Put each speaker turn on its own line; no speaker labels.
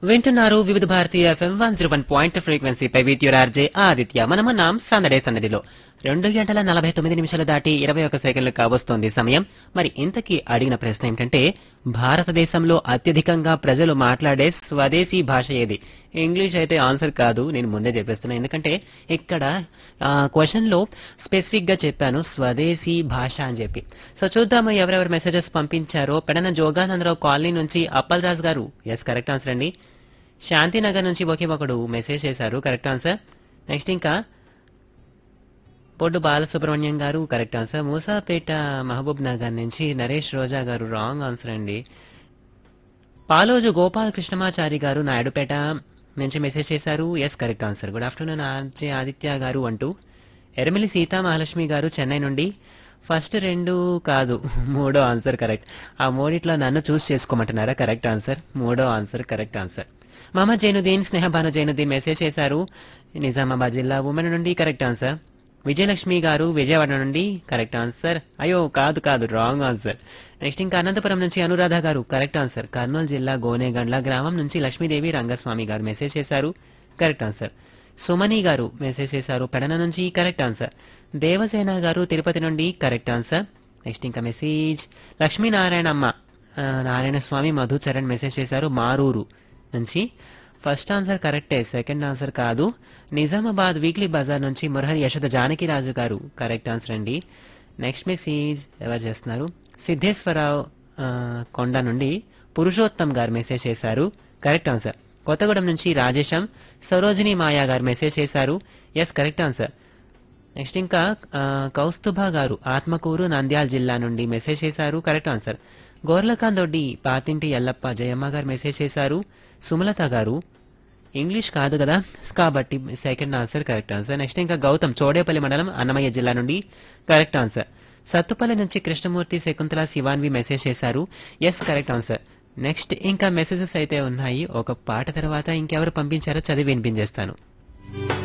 వింటున్నారు వివిధ భారతీయ FM one zero one point ఫ్రీక్వెన్సీపై విత్ యువర్ ఆర్జే ఆదిత్య మనమన్నాం సందడే సందడిలో రెండు గంటల నలభై తొమ్మిది నిమిషాలు దాటి ఇరవై ఒక సెకండ్లు కావస్తోంది సమయం మరి ఇంతకీ అడిగిన ప్రశ్న ఏమిటంటే భారతదేశంలో అత్యధికంగా ప్రజలు మాట్లాడే స్వదేశీ భాష ఏది ఇంగ్లీష్ అయితే ఆన్సర్ కాదు నేను ముందే చెప్పేస్తున్నా ఎందుకంటే ఇక్కడ క్వశ్చన్ లో స్పెసిఫిక్ గా చెప్పాను స్వదేశీ భాష అని చెప్పి సో చూద్దాము ఎవరెవరు మెసేజెస్ పంపించారో పెడన జోగానందరావు కాలనీ నుంచి అప్పల్ రాజ్ గారు ఎస్ కరెక్ట్ ఆన్సర్ అండి శాంతినగర్ నుంచి ఒకే ఒకడు మెసేజ్ చేశారు కరెక్ట్ ఆన్సర్ నెక్స్ట్ ఇంకా పొడ్డు బాలసుబ్రహ్మణ్యం గారు కరెక్ట్ ఆన్సర్ మూసాపేట మహబూబ్ నగర్ నుంచి నరేష్ రోజా గారు రాంగ్ ఆన్సర్ అండి పాలోజు గోపాల్ కృష్ణమాచారి గారు నాయుడుపేట నుంచి మెసేజ్ చేశారు yes correct answer good afternoon RJ Aditya గారు అంటూ ఎరమిలి సీతా మహాలక్ష్మి గారు చెన్నై నుండి ఫస్ట్ రెండు కాదు మూడో ఆన్సర్ కరెక్ట్ ఆ మూడిట్లో నన్ను చూస్ చేసుకోమంటున్నారా కరెక్ట్ ఆన్సర్ మూడో answer correct answer Mohammed Zainuddin Snehabanu Zainuddin message చేశారు నిజామాబాద్ జిల్లా ఉమెన్ నుండి కరెక్ట్ ఆన్సర్ విజయలక్ష్మి గారు విజయవాడ నుండి కరెక్ట్ ఆన్సర్ అయ్యో కాదు కాదు రాంగ్ ఆన్సర్ నెక్స్ట్ ఇంకా అనంతపురం నుంచి అనురాధ గారు కరెక్ట్ ఆన్సర్ కర్నూలు జిల్లా గోనేగండ్ల గ్రామం నుంచి లక్ష్మీదేవి రంగస్వామి గారు మెసేజ్ చేశారు కరెక్ట్ ఆన్సర్ సుమని గారు మెసేజ్ చేశారు పెడన నుంచి కరెక్ట్ ఆన్సర్ దేవసేన గారు తిరుపతి నుండి కరెక్ట్ ఆన్సర్ నెక్స్ట్ ఇంకా మెసేజ్ లక్ష్మీనారాయణమ్మ ఆ, నారాయణ స్వామి మధుచరణ్ మెసేజ్ చేశారు మారూరు నుంచి ఫస్ట్ ఆన్సర్ కరెక్టే సెకండ్ ఆన్సర్ కాదు నిజామాబాద్ వీక్లీ బజార్ నుంచి మురహరి యశోద జానకిరాజు గారు కరెక్ట్ ఆన్సర్ అండి నెక్స్ట్ మెసేజ్ ఎవరు చేస్తున్నారు సిద్ధేశ్వరరావు ఆ, కొండ నుండి పురుషోత్తం గారు మెసేజ్ చేశారు కరెక్ట్ ఆన్సర్ కొత్తగూడెం నుంచి రాజేశం సరోజిని మాయా గారు మెసేజ్ చేశారు ఎస్ కరెక్ట్ ఆన్సర్ నెక్స్ట్ ఇంకా ఆ, కౌస్తుభ గారు ఆత్మకూరు నంద్యాల జిల్లా నుండి మెసేజ్ చేశారు కరెక్ట్ ఆన్సర్ గోర్లకాందొడ్డి పాతింటి ఎల్లప్ప జయమ్మ గారు మెసేజ్ చేశారు సుమలత గారు ఇంగ్లీష్ కాదు కదా కాబట్టి second answer correct answer next ఇంకా గౌతమ్ చోడేపల్లి మండలం అన్నమయ్య జిల్లా నుండి కరెక్ట్ ఆన్సర్ సత్తుపల్లి నుంచి కృష్ణమూర్తి శకుంతల శివాన్వి మెసేజ్ చేశారు ఎస్ కరెక్ట్ ఆన్సర్ నెక్స్ట్ ఇంకా మెసేజెస్ అయితే ఉన్నాయి ఒక పాట తర్వాత ఇంకెవరు పంపించారో చదివి వినిపించేస్తాను